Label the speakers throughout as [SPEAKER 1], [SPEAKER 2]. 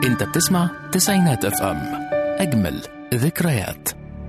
[SPEAKER 1] انت بتسمع تسعينات اف ام اجمل ذكريات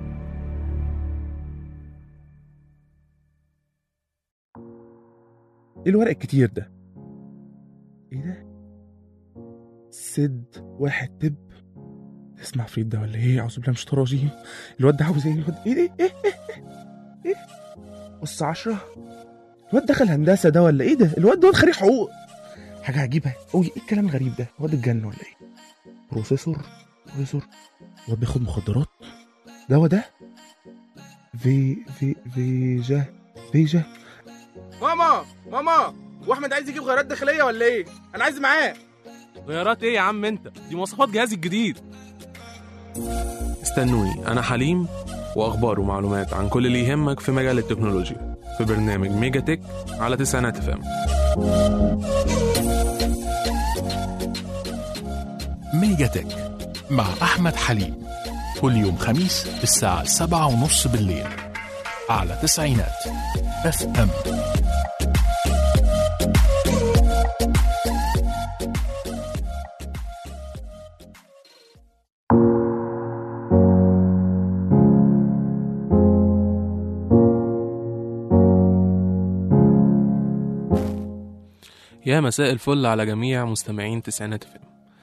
[SPEAKER 2] ايه الورق الكتير ده ايه ده سد واحد تب تسمع فريد ده ولا ايه اعوذ بالله مش الرجيم الواد ده عاوز ايه الواد ايه ده ايه ايه ايه ايه بص عشرة الواد دخل هندسة ده ولا ايه ده الواد ده خريج حقوق حاجة عجيبة قوي ايه الكلام الغريب ده الواد اتجن ولا ايه بروفيسور بروفيسور الواد بياخد مخدرات ده هو ده في في فيجا فيجا
[SPEAKER 3] ماما ماما واحمد عايز يجيب غيارات داخليه ولا ايه انا عايز معاه
[SPEAKER 4] غيارات ايه يا عم انت دي مواصفات جهازي الجديد استنوني انا حليم واخبار ومعلومات عن كل اللي يهمك في مجال التكنولوجيا في برنامج ميجا تك على تسعينات فام
[SPEAKER 1] ميجا تك مع احمد حليم كل يوم خميس الساعة سبعة ونص بالليل على تسعينات اف ام
[SPEAKER 4] يا مساء الفل على جميع مستمعين تسعينات فام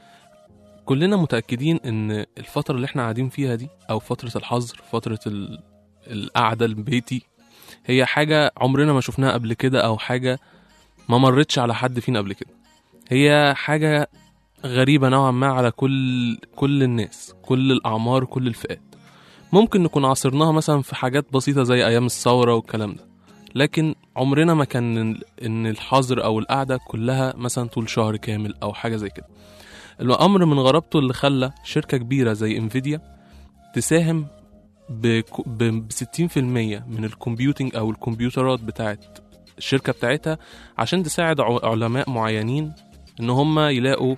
[SPEAKER 4] كلنا متأكدين ان الفترة اللي احنا قاعدين فيها دي او فترة الحظر فترة ال... القعدة البيتي هي حاجة عمرنا ما شفناها قبل كده او حاجة ما مرتش على حد فينا قبل كده هي حاجة غريبة نوعا ما على كل كل الناس كل الأعمار كل الفئات ممكن نكون عاصرناها مثلا في حاجات بسيطة زي أيام الثورة والكلام ده لكن عمرنا ما كان ان الحظر او القعده كلها مثلا طول شهر كامل او حاجه زي كده الامر من غرابته اللي خلى شركه كبيره زي انفيديا تساهم ب 60% من الكمبيوتنج او الكمبيوترات بتاعت الشركه بتاعتها عشان تساعد ع- علماء معينين ان هم يلاقوا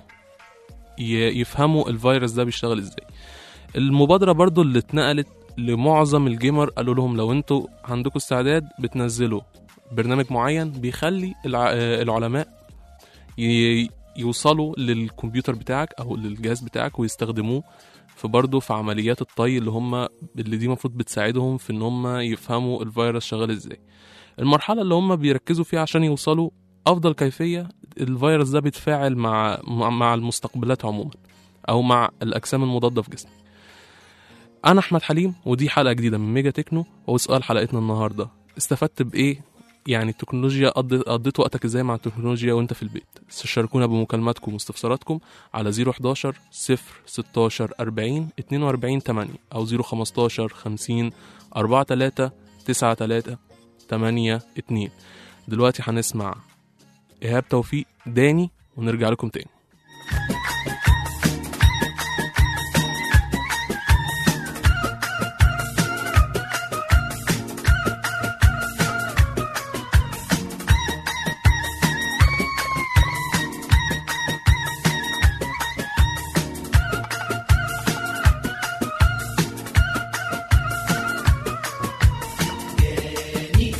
[SPEAKER 4] ي- يفهموا الفيروس ده بيشتغل ازاي المبادره برضو اللي اتنقلت لمعظم الجيمر قالوا لهم لو انتوا عندكم استعداد بتنزلوا برنامج معين بيخلي الع... آه، العلماء ي... يوصلوا للكمبيوتر بتاعك او للجهاز بتاعك ويستخدموه في برضه في عمليات الطي اللي هم اللي دي المفروض بتساعدهم في ان هم يفهموا الفيروس شغال ازاي المرحله اللي هم بيركزوا فيها عشان يوصلوا افضل كيفيه الفيروس ده بيتفاعل مع مع- مع المستقبلات عموما او مع الاجسام المضاده في جسمك انا احمد حليم ودي حلقه جديده من ميجا تكنو وسؤال حلقتنا النهارده استفدت بايه يعني التكنولوجيا قضيت قضيت وقتك ازاي مع التكنولوجيا وانت في البيت شاركونا بمكالماتكم واستفساراتكم على 011 0 16 40 42 8 او 015 50 43 93 8 2 دلوقتي هنسمع ايهاب توفيق داني ونرجع لكم تاني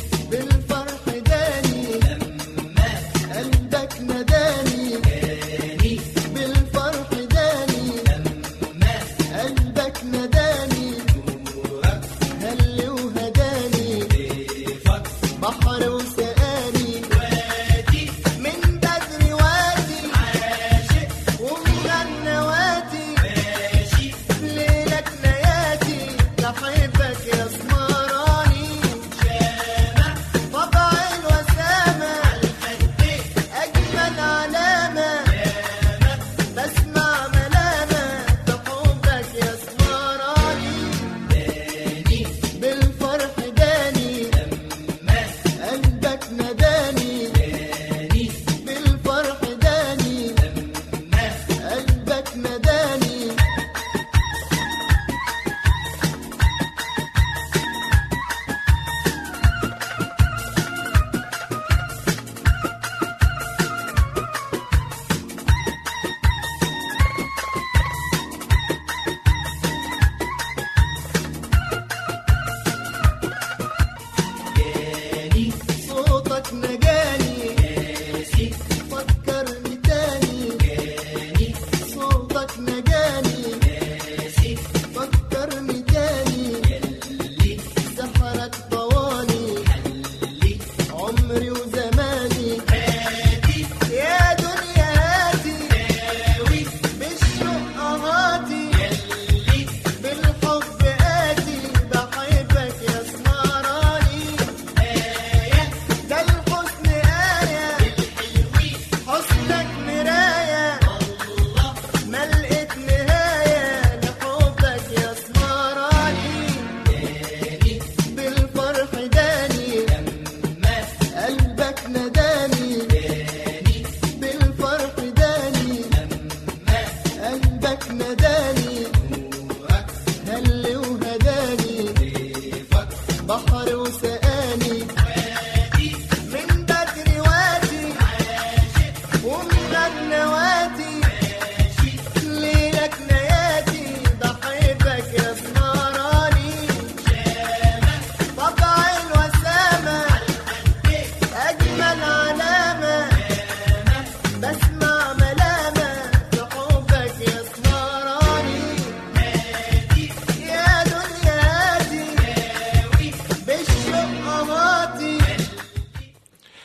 [SPEAKER 5] بالفرح داني لما قلبك نداني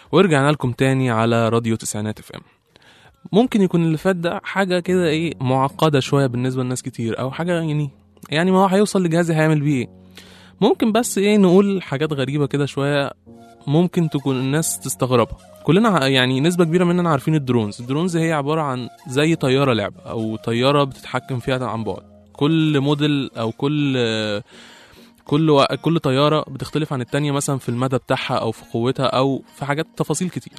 [SPEAKER 4] ورجعنا لكم تاني على راديو تسعينات اف ام ممكن يكون اللي فات ده حاجة كده ايه معقدة شوية بالنسبة لناس كتير او حاجة يعني يعني ما هو هيوصل لجهاز هيعمل بيه ايه ممكن بس ايه نقول حاجات غريبة كده شوية ممكن تكون الناس تستغربها كلنا ع- يعني نسبة كبيرة مننا عارفين الدرونز الدرونز هي عبارة عن زي طيارة لعبة او طيارة بتتحكم فيها عن بعد كل موديل او كل كل و... كل طياره بتختلف عن التانية مثلا في المدى بتاعها او في قوتها او في حاجات تفاصيل كتير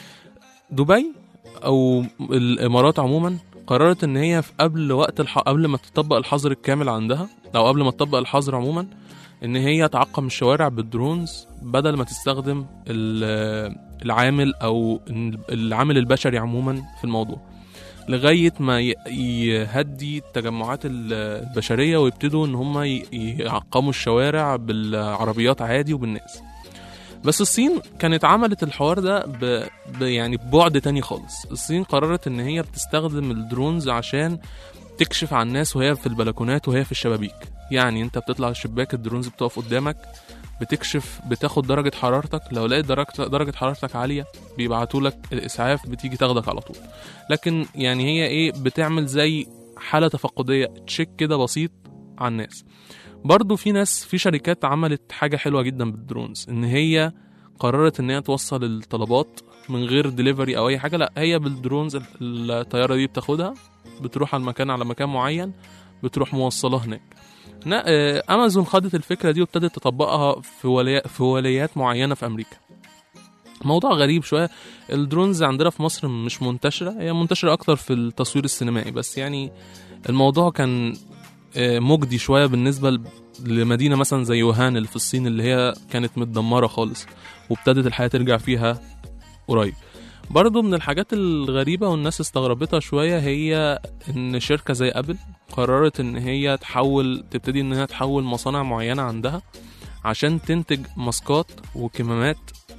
[SPEAKER 4] دبي او الامارات عموما قررت ان هي في قبل وقت الح... قبل ما تطبق الحظر الكامل عندها او قبل ما تطبق الحظر عموما ان هي تعقم الشوارع بالدرونز بدل ما تستخدم ال- العامل او العامل البشري عموما في الموضوع لغايه ما ي- يهدي التجمعات ال- البشريه ويبتدوا ان هم ي- يعقموا الشوارع بالعربيات عادي وبالناس بس الصين كانت عملت الحوار ده ب... ب... يعني ببعد تاني خالص الصين قررت ان هي بتستخدم الدرونز عشان تكشف عن الناس وهي في البلكونات وهي في الشبابيك يعني انت بتطلع الشباك الدرونز بتقف قدامك بتكشف بتاخد درجة حرارتك لو لقيت درجة درجة حرارتك عالية بيبعتوا لك الإسعاف بتيجي تاخدك على طول لكن يعني هي إيه بتعمل زي حالة تفقدية تشيك كده بسيط على الناس برضو في ناس في شركات عملت حاجة حلوة جدا بالدرونز إن هي قررت إن هي توصل الطلبات من غير ديليفري أو أي حاجة لا هي بالدرونز الطيارة دي بتاخدها بتروح على المكان على مكان معين بتروح موصلة هناك نا- آه، امازون خدت الفكره دي وابتدت تطبقها في ولي... في ولايات معينه في امريكا موضوع غريب شويه الدرونز عندنا في مصر مش منتشره هي منتشره اكتر في التصوير السينمائي بس يعني الموضوع كان آه، مجدي شويه بالنسبه ل- لمدينه مثلا زي ووهان اللي في الصين اللي هي كانت متدمره خالص وابتدت الحياه ترجع فيها قريب برضو من الحاجات الغريبة والناس استغربتها شوية هي إن شركة زي أبل قررت إن هي تحول تبتدي إن هي تحول مصانع معينة عندها عشان تنتج ماسكات وكمامات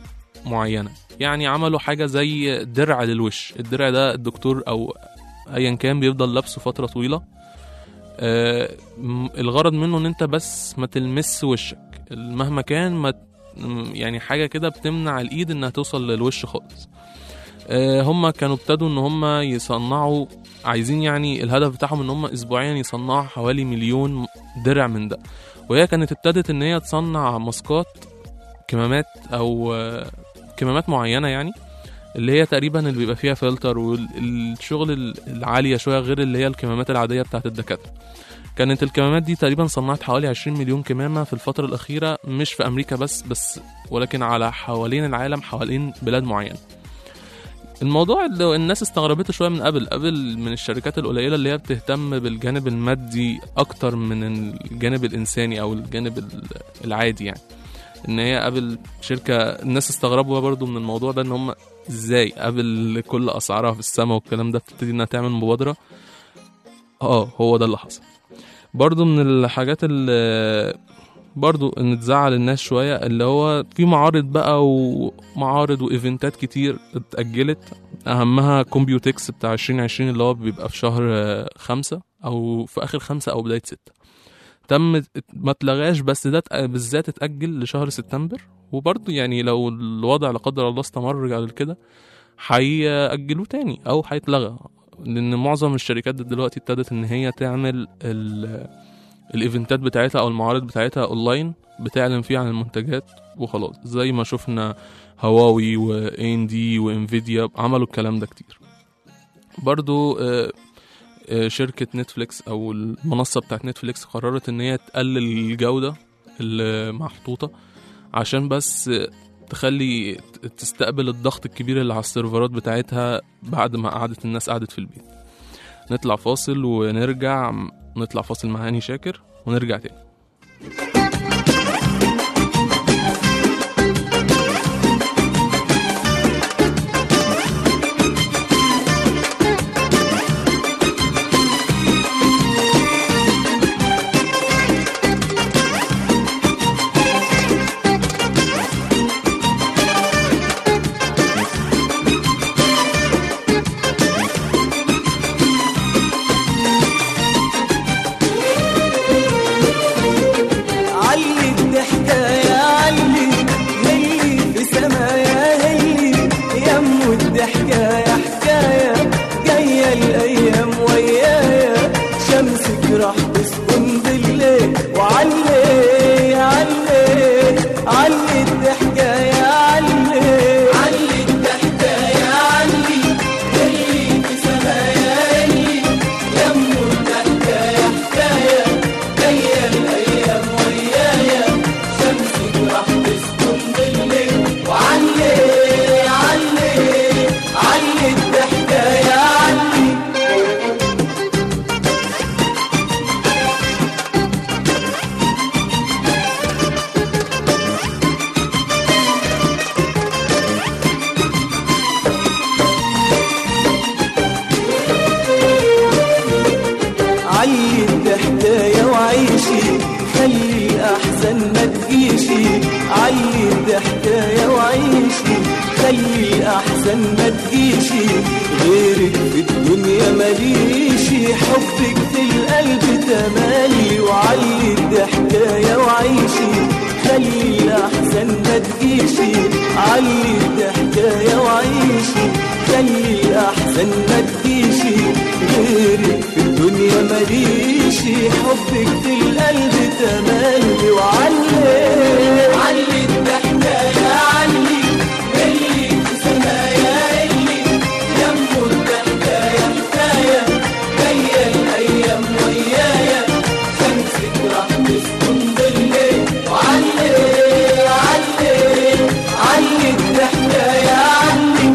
[SPEAKER 4] معينة يعني عملوا حاجة زي درع للوش الدرع ده الدكتور أو أيا كان بيفضل لابسه فترة طويلة آه، م- الغرض منه إن أنت بس ما تلمس وشك مهما كان ما ت- م- يعني حاجة كده بتمنع الإيد إنها توصل للوش خالص آه، هم كانوا ابتدوا ان هم يصنعوا عايزين يعني الهدف بتاعهم ان هم اسبوعيا يصنعوا حوالي مليون درع من ده وهي كانت ابتدت ان هي تصنع ماسكات كمامات او آه، كمامات معينه يعني اللي هي تقريبا اللي بيبقى فيها فلتر والشغل ال- العاليه شويه غير اللي هي الكمامات العاديه بتاعت الدكاتره كانت الكمامات دي تقريبا صنعت حوالي 20 مليون كمامه في الفتره الاخيره مش في امريكا بس بس ولكن على حوالين العالم حوالين بلاد معينه الموضوع اللي الناس استغربته شويه من قبل قبل من الشركات القليله اللي هي بتهتم بالجانب المادي اكتر من الجانب الانساني او الجانب ال- العادي يعني ان هي قبل شركه الناس استغربوا برضو من الموضوع ده ان هم ازاي قبل كل اسعارها في السماء والكلام ده بتبتدي انها تعمل مبادره اه هو ده اللي حصل برضو من الحاجات اللي برضو ان تزعل الناس شويه اللي هو في معارض بقى ومعارض وايفنتات كتير اتاجلت اهمها كومبيوتكس بتاع 2020 اللي هو بيبقى في شهر آه، خمسة او في اخر خمسة او بدايه ستة تم ما اتلغاش بس ده اتأ- بالذات اتاجل لشهر سبتمبر وبرضه يعني لو الوضع لا قدر الله استمر على كده هيأجلوه تاني او هيتلغى لان معظم الشركات دلوقتي ابتدت ان هي تعمل ال الايفنتات بتاعتها او المعارض بتاعتها اونلاين بتعلن فيها عن المنتجات وخلاص زي ما شفنا هواوي واي ان دي وانفيديا عملوا الكلام ده كتير برضو آه، آه، شركة نتفليكس او المنصة بتاعت نتفليكس قررت ان هي تقلل الجودة اللي محطوطة عشان بس آه، تخلي ت- تستقبل الضغط الكبير اللي على السيرفرات بتاعتها بعد ما قعدت الناس قعدت في البيت نطلع فاصل ونرجع نطلع فاصل مع هاني شاكر ونرجع تاني
[SPEAKER 5] Thank احسن ما تجيشي غيرك في الدنيا ماليشي حبك في القلب تملي وعلي الضحكايه وعيشي خلي الاحسن ما تجيشي علي الضحكايه وعيشي خلي الاحسن ما تجيشي غيرك في الدنيا ماليشي حبك في القلب تملي وعلي علي الضحكايه علي اللي في سمايا اللي يمه الضحكايه حكايه جايه الايام ويايا شمسك راح تسكن بالليل وعلي علي علي الضحكايه علي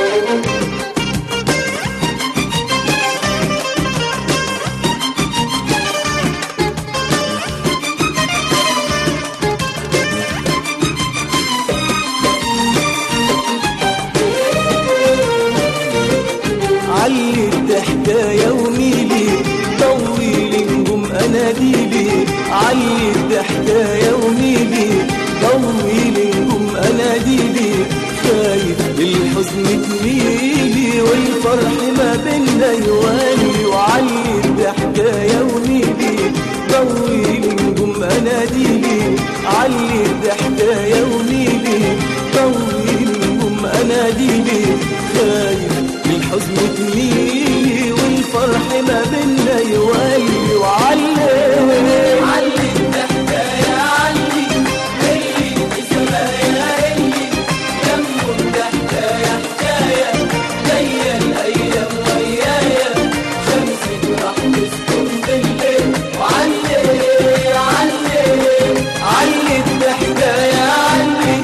[SPEAKER 5] علي الضحكاية وميلي طويلي نجوم اناديلي علي الضحكاية وميلي طويلي نجوم اناديلي خايف بالحزن تميلي والفرح ما بينا يوالي وعلي الضحكاية وميلي طويلي نجوم اناديلي علي الضحكاية وميلي طويلي نجوم اناديلي خايف الحزن تميلي والفرح ما بينا يولي وعلي علي الضحكاية علي اللي في سمايا اللي يمه الضحكاية حكاية جاية الأيام ويايا شمسك راح تسكن بالليل وعلي علي علي الضحكاية علي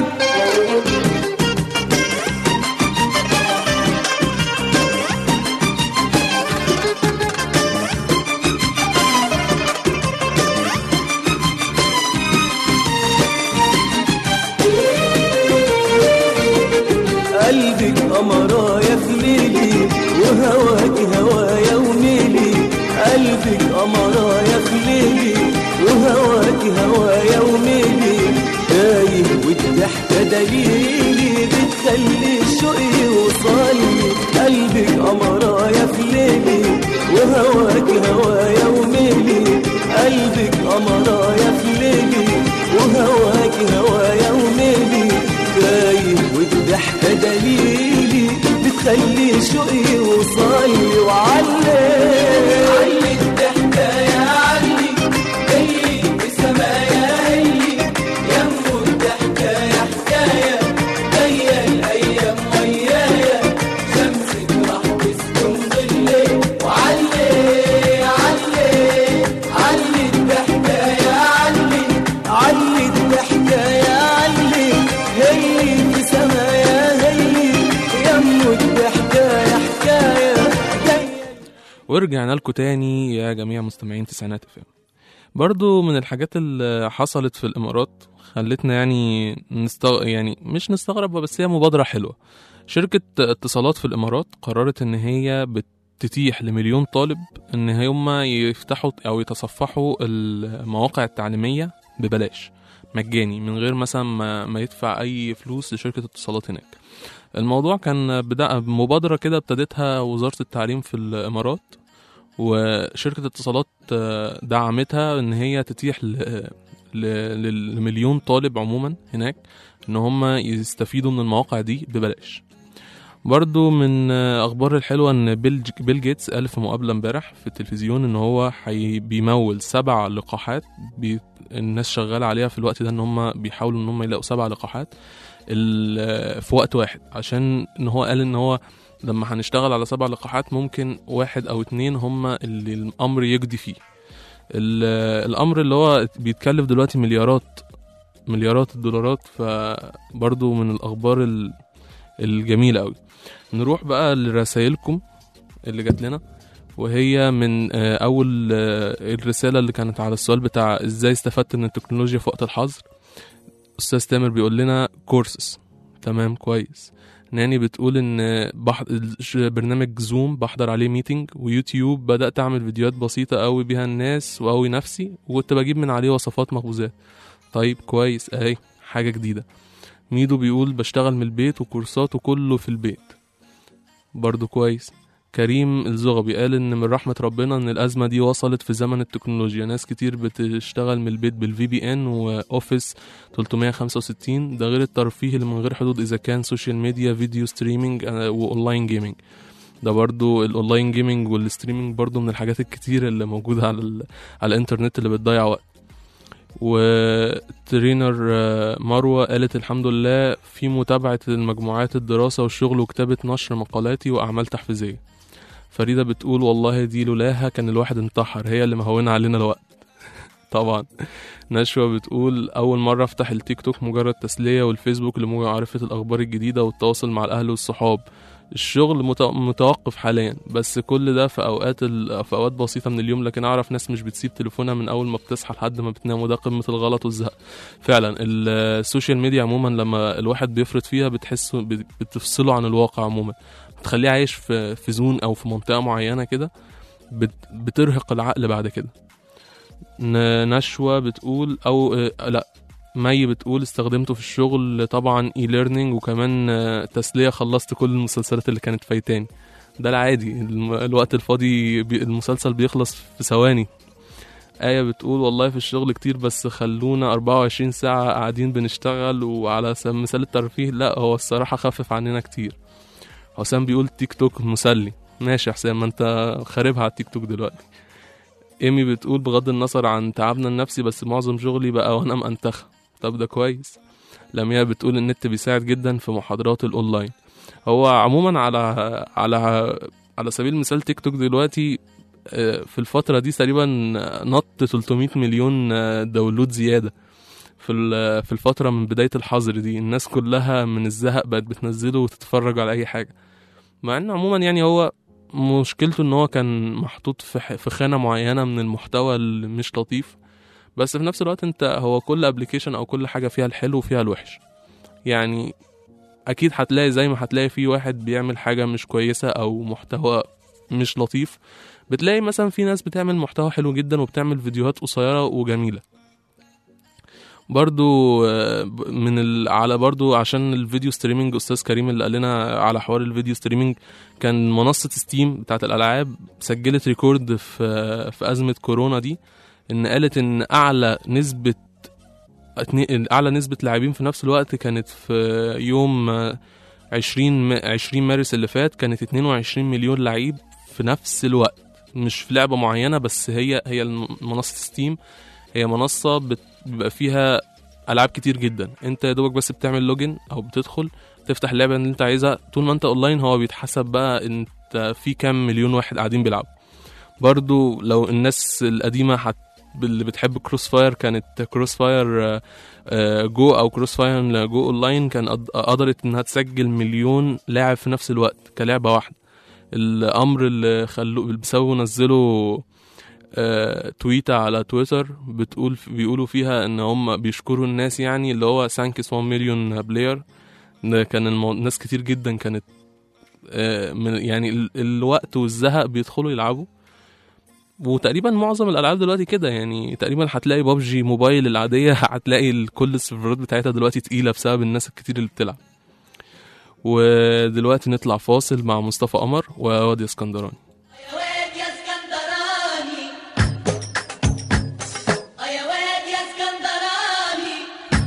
[SPEAKER 5] قلبك قمرايا في ليلي وهواك هوايا وميلي قلبك قمرايا في ليلي وهواك هوايا وميلي تايه والضحكة دليلي بتخلي الشوق يوصلي قلبك قمرايا في ليلي وهواك هوايا وميلي قلبك قمرايا في ليلي وهواك هوايا وميلي تايه والضحكة دليلي بتخلي شوقي يوصلي وعلي علي الضحكة يا علي اللي في سمايا اللي يمه الضحكة يا حكاية جاية الأيام ويايا شمسك راح تسكن بالليل وعلي علي علي الضحكة يا علي علي الضحكة يا علي هي في سمايا هي يمه الضحكة يا حكاية جاية
[SPEAKER 4] ورجعنا لكم تاني يا جميع مستمعين تسعينات اف برضو من الحاجات اللي حصلت في الامارات خلتنا يعني نستغ... يعني مش نستغرب بس هي مبادرة حلوة شركة اتصالات في الامارات قررت ان هي بتتيح لمليون طالب ان هم يفتحوا او يتصفحوا المواقع التعليمية ببلاش مجاني من غير مثلا ما, ما يدفع اي فلوس لشركة اتصالات هناك الموضوع كان بدأ بمبادرة كده ابتدتها وزارة التعليم في الإمارات وشركة اتصالات آه، دعمتها إن هي تتيح ل- ل- لمليون طالب عموما هناك إن هم يستفيدوا من المواقع دي ببلاش برضو من آه، أخبار الحلوة إن بيل, بيل جيتس قال في مقابلة امبارح في التلفزيون إن هو حي بيمول سبع لقاحات بي الناس شغالة عليها في الوقت ده إن هم بيحاولوا إن هم يلاقوا سبع لقاحات ال- في وقت واحد عشان ان هو قال ان هو لما هنشتغل على سبع لقاحات ممكن واحد او اتنين هما اللي الامر يجدي فيه ال- الامر اللي هو بيتكلف دلوقتي مليارات مليارات الدولارات فبرضو من الاخبار ال- الجميله قوي نروح بقى لرسائلكم اللي جات لنا وهي من آه، اول آه، الرساله اللي كانت على السؤال بتاع ازاي استفدت من التكنولوجيا في وقت الحظر استاذ تامر بيقول لنا كورسز تمام كويس ناني بتقول ان بح... الش- برنامج زوم بحضر عليه ميتنج ويوتيوب بدات اعمل فيديوهات بسيطه قوي بيها الناس واقوي نفسي وكنت بجيب من عليه وصفات مخبوزات طيب كويس اهي حاجه جديده ميدو بيقول بشتغل من البيت وكورسات وكله في البيت برضو كويس كريم الزغبي قال ان من رحمة ربنا ان الازمة دي وصلت في زمن التكنولوجيا ناس كتير بتشتغل من البيت بالفي بي ان واوفيس 365 ده غير الترفيه اللي من غير حدود اذا كان سوشيال ميديا فيديو ستريمينج آه، واونلاين جيمينج ده برضو الاونلاين جيمنج والستريمينج برضو من الحاجات الكتير اللي موجودة على ال... على الانترنت اللي بتضيع وقت وترينر آه، مروة قالت الحمد لله في متابعة المجموعات الدراسة والشغل وكتابة نشر مقالاتي وأعمال تحفيزية فريدة بتقول والله دي لولاها كان الواحد انتحر هي اللي مهونة علينا الوقت طبعا نشوى بتقول أول مرة أفتح التيك توك مجرد تسلية والفيسبوك لمعرفة الأخبار الجديدة والتواصل مع الأهل والصحاب الشغل مت- متوقف حاليا بس كل ده في اوقات ال... في اوقات بسيطه من اليوم لكن اعرف ناس مش بتسيب تليفونها من اول ما بتصحى لحد ما بتنام وده قمه الغلط والزهق فعلا ال- السوشيال ميديا عموما لما الواحد بيفرط فيها بتحسه بت- بتفصله عن الواقع عموما بتخليه عايش في في زون او في منطقه معينه كده بت... بترهق العقل بعد كده ن- نشوى بتقول او آه، لا مي بتقول استخدمته في الشغل طبعا اي ليرنينج وكمان آه، تسليه خلصت كل المسلسلات اللي كانت فايتاني ده العادي الم- الوقت الفاضي بي المسلسل بيخلص في ثواني آية بتقول والله في الشغل كتير بس خلونا 24 ساعة قاعدين بنشتغل وعلى س- مثال الترفيه لا هو الصراحة خفف عننا كتير حسام بيقول تيك توك مسلي ماشي يا حسام ما انت خاربها على التيك توك دلوقتي ايمي بتقول بغض النظر عن تعبنا النفسي بس معظم شغلي بقى وانا مأنتخة طب ده كويس لميا بتقول النت بيساعد جدا في محاضرات الاونلاين هو عموما على على على سبيل المثال تيك توك دلوقتي آه، في الفترة دي تقريبا نط 300 مليون آه، داونلود زيادة في ال- في الفترة من بداية الحظر دي الناس كلها من الزهق بقت بتنزله وتتفرج على أي حاجة مع إن عموما يعني هو مشكلته إن هو كان محطوط في ح- في خانة معينة من المحتوى اللي مش لطيف بس في نفس الوقت انت هو كل ابلكيشن او كل حاجه فيها الحلو وفيها الوحش يعني اكيد هتلاقي زي ما هتلاقي في واحد بيعمل حاجه مش كويسه او محتوى مش لطيف بتلاقي مثلا في ناس بتعمل محتوى حلو جدا وبتعمل فيديوهات قصيره وجميله برضو آه، ب- من ال... على برضو عشان الفيديو ستريمينج استاذ كريم اللي قال لنا على حوار الفيديو ستريمينج كان منصه ستيم بتاعت الالعاب سجلت ريكورد في في ازمه كورونا دي ان قالت ان اعلى نسبه اتني- اعلى نسبه لاعبين في نفس الوقت كانت في يوم آه، 20 م- 20 مارس اللي فات كانت 22 مليون لعيب في نفس الوقت مش في لعبه معينه بس هي هي الم- منصه ستيم هي منصه بت- بيبقى فيها العاب كتير جدا انت يا دوبك بس بتعمل لوجن او بتدخل تفتح اللعبه اللي انت عايزها طول ما انت اونلاين هو بيتحسب بقى انت في كام مليون واحد قاعدين بيلعبوا برضو لو الناس القديمه حت اللي بتحب كروس فاير كانت كروس فاير جو او كروس فاير جو اونلاين كان قد- قدرت انها تسجل مليون لاعب في نفس الوقت كلعبه واحده الامر اللي خلوه اللي بسببه نزلوا آه، تويتة على تويتر بتقول بيقولوا فيها ان هم بيشكروا الناس يعني اللي هو سانكس 1 مليون بلاير ده كان المو... ناس كتير جدا كانت آه، من يعني ال- الوقت والزهق بيدخلوا يلعبوا وتقريبا معظم الالعاب دلوقتي كده يعني تقريبا هتلاقي بابجي موبايل العاديه هتلاقي ال- كل السيرفرات بتاعتها دلوقتي تقيله بسبب الناس الكتير اللي بتلعب ودلوقتي نطلع فاصل مع مصطفى قمر ووادي اسكندراني
[SPEAKER 6] يا واد يا اسكندراني اه يا واد يا اسكندراني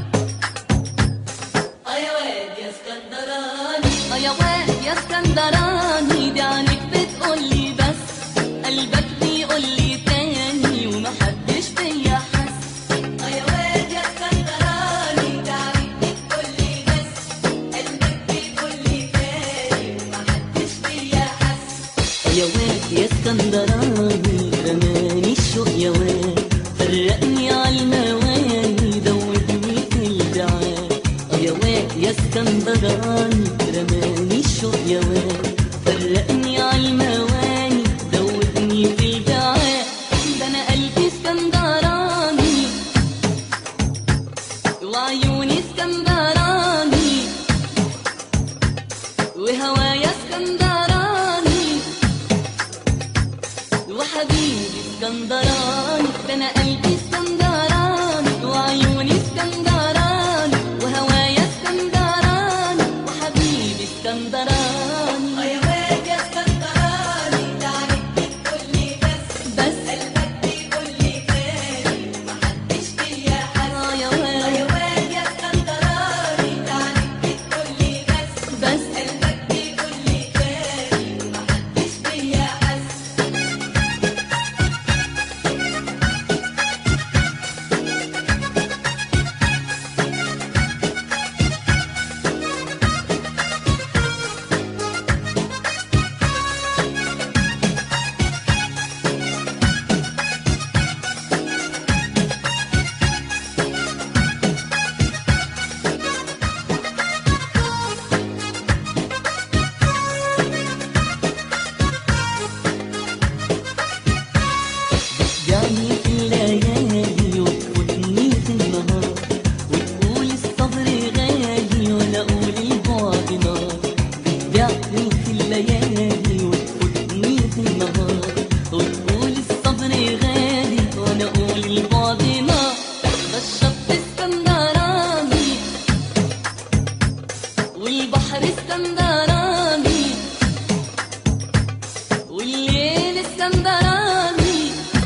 [SPEAKER 6] اه يا واد يا اسكندراني اه يا واد يا اسكندراني دي عنك بتقولي بس قلبك بيقولي تاني ومحدش فيا حس اه يا واد يا اسكندراني دي عنك بتقولي بس قلبك بيقولي تاني ومحدش فيا حس
[SPEAKER 5] يا واد يا اسكندراني رماني الشوق يا واد فرقني عالمواني دوبني في البعاد اه يا واد يا اسكندراني رماني الشوق يا واد فرقني عالمواني دوبني في البعاد ده انا قلبي اسكندراني وعيوني اسكندراني وهوايا اسكندراني وحبيبي اسكندراني ده انا قلبي اسكندراني وعيوني اسكندراني وهوايا اسكندراني وحبيبي اسكندراني
[SPEAKER 6] اه يا واد
[SPEAKER 5] في الليالي وتفوتني في النهار وتقول الصبر غالي وانا اقول البعد نار تحت الشط اسكندراني والبحر اسكندراني والليل اسكندراني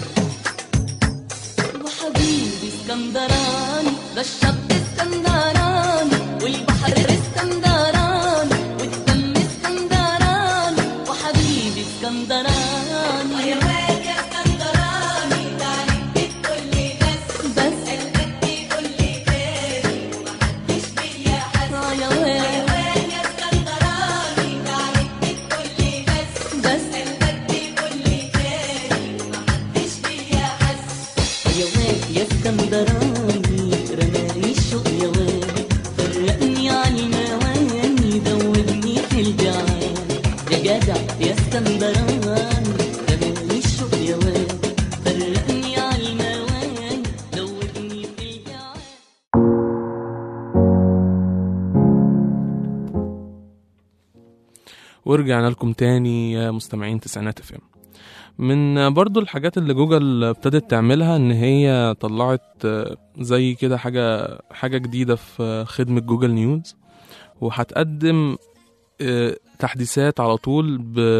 [SPEAKER 5] وحبيبي اسكندراني ده الشط اسكندراني والبحر اسكندراني والدم اسكندراني وحبيبي اسكندراني يا واد يا اسكندراني تعالي بتقولي بس بس قلبك بيقولي تاني ومحدش بيا حس يا واد يا اسكندراني تعالي بتقولي بس بس قلبك بيقولي تاني ومحدش بيا حس يا واد يا اسكندراني رماني الشوق يا واد فرقني عن المواني دوبني في الجعان يا جدع يا اسكندراني رماني الشوق يا واد فرقني عن المواني دوبني في الجعان
[SPEAKER 4] ورجعنا لكم تاني يا مستمعين تسعينات اف ام من برضو الحاجات اللي جوجل ابتدت تعملها ان هي طلعت آه، زي كده حاجة حاجة جديدة في خدمة جوجل نيوز وهتقدم آه، تحديثات على طول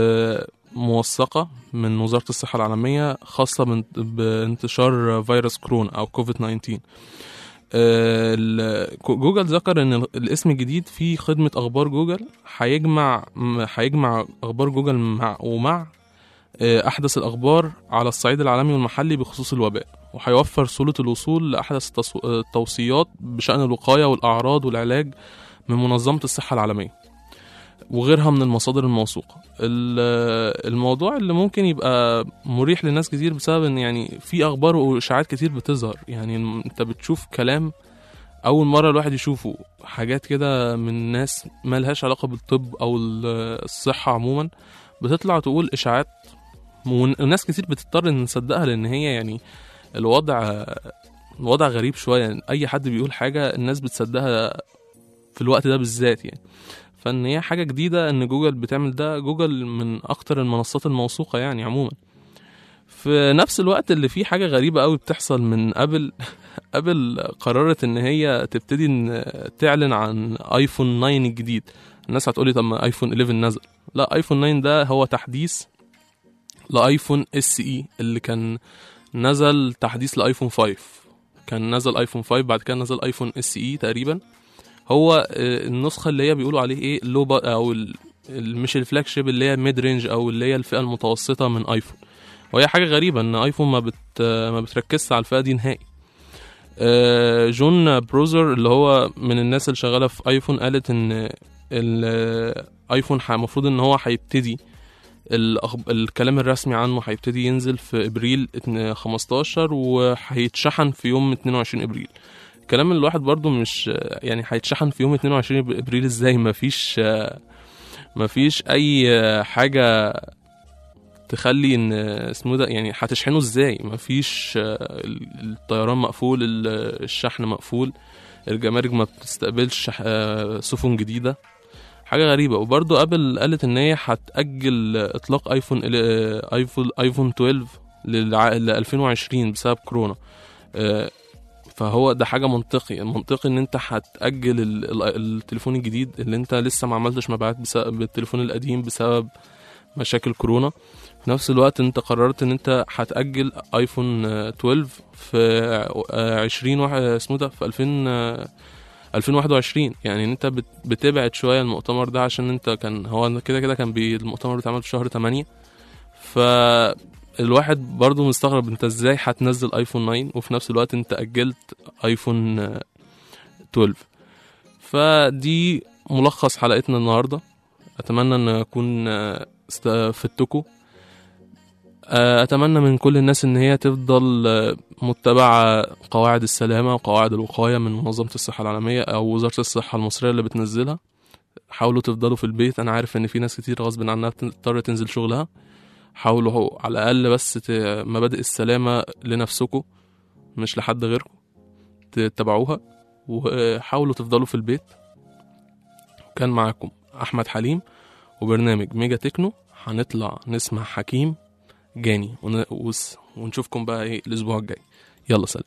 [SPEAKER 4] بموثقة من وزارة الصحة العالمية خاصة بان- بانتشار فيروس كورونا أو كوفيد 19 آه، ال- جوجل ذكر ان ال- الاسم الجديد فيه خدمة اخبار جوجل هيجمع م- هيجمع اخبار جوجل مع ومع آه، احدث الاخبار على الصعيد العالمي والمحلي بخصوص الوباء وهيوفر سهولة الوصول لاحدث التصو- آه، التوصيات بشأن الوقاية والاعراض والعلاج من منظمة الصحة العالمية وغيرها من المصادر الموثوقة ال- الموضوع اللي ممكن يبقى مريح لناس كتير بسبب ان يعني في اخبار واشاعات كتير بتظهر يعني الم- انت بتشوف كلام اول مره الواحد يشوفه حاجات كده من ناس مالهاش علاقه بالطب او ال- الصحه عموما بتطلع تقول اشاعات ون- وناس كتير بتضطر ان نصدقها لان هي يعني الوضع الوضع غريب شويه يعني اي حد بيقول حاجه الناس بتصدقها في الوقت ده بالذات يعني فان هي حاجه جديده ان جوجل بتعمل ده جوجل من اكتر المنصات الموثوقه يعني عموما في نفس الوقت اللي فيه حاجه غريبه قوي بتحصل من قبل ابل قررت ان هي تبتدي ان تعلن عن ايفون 9 الجديد الناس هتقولي طب ما ايفون 11 نزل لا ايفون 9 ده هو تحديث لايفون اس اي اللي كان نزل تحديث لايفون 5 كان نزل ايفون 5 بعد كده نزل ايفون اس اي تقريبا هو آه، النسخه اللي هي بيقولوا عليه ايه لو با- او ال- ال- مش الفلاج شيب اللي هي ميد رينج او اللي هي الفئه المتوسطه من ايفون وهي حاجه غريبه ان ايفون ما بت ما بتركزش على الفئه دي نهائي آه، جون بروزر اللي هو من الناس اللي شغاله في ايفون قالت ان الايفون المفروض ان هو هيبتدي الأخب... الكلام الرسمي عنه هيبتدي ينزل في ابريل اتن- 15 وهيتشحن في يوم 22 ابريل الكلام اللي الواحد برضو مش يعني هيتشحن في يوم 22 ابريل ازاي مفيش مفيش اي حاجه تخلي ان اسمه ده يعني هتشحنه ازاي مفيش الطيران مقفول الشحن مقفول الجمارك ما بتستقبلش آه، سفن جديده حاجه غريبه وبرضه ابل قالت ان هي هتاجل اطلاق ايفون ال- ايفون ايفون 12 للع- ل 2020 بسبب كورونا آه، فهو ده حاجه منطقي منطقي ان انت هتاجل ال- ال- التليفون الجديد اللي انت لسه ما عملتش مبيعات بسبب التليفون القديم بسبب مشاكل كورونا في نفس الوقت انت قررت ان انت هتاجل ايفون آه، 12 في آه، 20 واحد اسمه ده في 2000 آه، 2021 يعني انت بت- بتبعد شويه المؤتمر ده عشان انت كان هو كده كده كان بي المؤتمر بيتعمل في شهر 8 فالواحد برضو مستغرب انت ازاي هتنزل ايفون 9 وفي نفس الوقت انت اجلت ايفون آه، 12 فدي ملخص حلقتنا النهارده اتمنى ان اكون آه، استفدتكم آه، اتمنى من كل الناس ان هي تفضل آه، متبعه قواعد السلامه وقواعد الوقايه من منظمه الصحه العالميه او وزاره الصحه المصريه اللي بتنزلها حاولوا تفضلوا في البيت انا عارف ان في ناس كتير غصب عنها بتضطر تنزل شغلها حاولوا هو على الاقل بس ت- مبادئ السلامه لنفسكم مش لحد غيركم تتبعوها وحاولوا تفضلوا في البيت كان معاكم احمد حليم وبرنامج ميجا تكنو هنطلع نسمع حكيم جاني ون- وس- ونشوفكم بقى ايه الاسبوع الجاي يلا سلام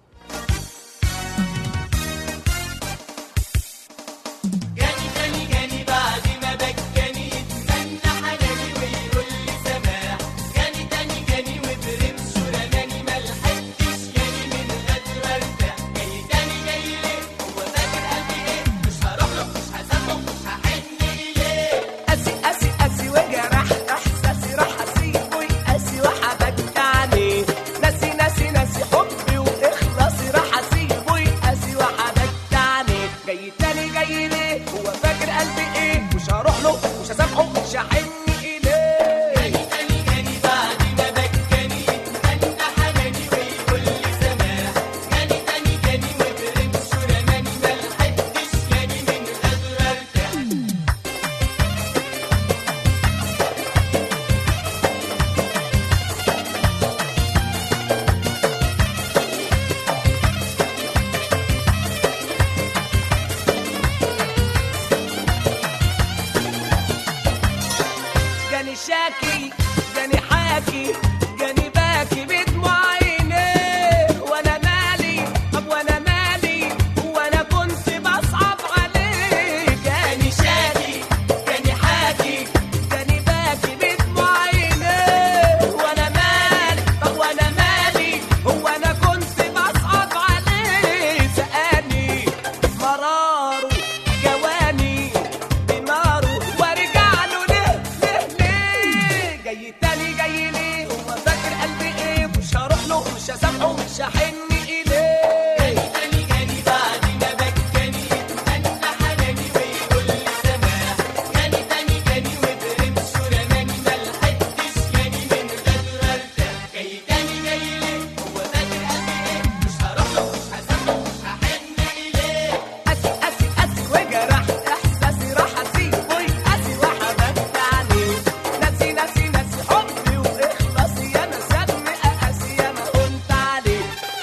[SPEAKER 7] جاني جاني جاني بعد ما بكاني يتمنى حناني ويقول لي سماح جاني تاني جاني وبرمش ورماني ملحقتش جاني من غدر ارتاح جاي تاني جاي ليه هو فاكر قلبي ايه مش هروح له مش هسامحه مش هحن اليه
[SPEAKER 8] قاسي قاسي قاسي وجرح احساسي راح اسيبه يقاسي وحبك عليه ناسي ناسي ناسي حبي واخلاصي راح اسيبه يقاسي وحبك عليه جاي تاني جاي ليه هو فاكر قلبي ايه مش هروح له مش هسامحه مش هحن اليه
[SPEAKER 7] جاني تاني جاني بعد ما بكاني يتمنى حناني ويقول لي سماح جاني تاني جاني وبرمش ورماني ملحقتش جاني من غدر ارتاح
[SPEAKER 8] جاني شاكي جاني حاكي جاني باكي بدموع عينيه وانا مالي طب وانا مالي وانا كنت بصعب عليه جاني شاكي جاني حاكي جاني باكي بدموع عينيه وانا مالي طب وانا مالي هو انا كنت بصعب عليه سقاني مراره جواني بناره وارجع له ليه ليه ليه جاي تاني جاي ليه هو فاكر قلبي ايه مش هروح له مش هسامحه مش هحن اليه
[SPEAKER 7] تاني جاني بعد ما بكاني يتمنى حناني ويقول لي سماح جاني تاني جاني وبرمش ورماني ملحقتش جاني من غدر ارتاح جاي تاني جاي ليه هو فاكر قلبي ايه مش هروح له مش هسامحه مش هحن اليه
[SPEAKER 8] قاسي قاسي قاسي وجرح احساسي راح اسيبه يقاسي وحبك عليه ناسي ناسي ناسي حبي واخلاصي انا سمي اقاسي انا قلت عليه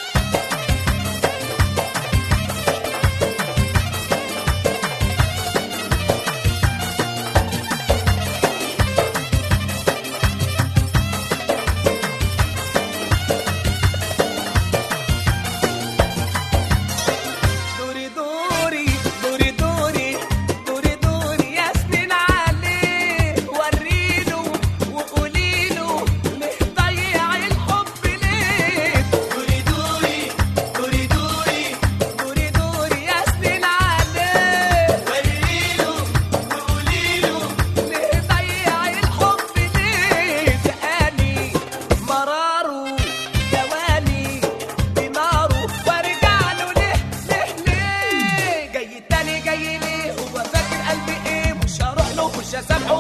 [SPEAKER 8] دوري دوري دوري دوري دوري دوري يا سنين عليه وريله وقوليله ليه ضيع الحب ليه
[SPEAKER 7] دوري دوري دوري دوري
[SPEAKER 8] دوري دوري يا سنين عليه
[SPEAKER 7] وريله وقوليله
[SPEAKER 8] ليه ضيع الحب ليه سقاني مراره جواني بناره وارجع له ليه ليه ليه جاي تاني جاي ليه هو فاكر قلبي ايه مش هروح له مش هسامحه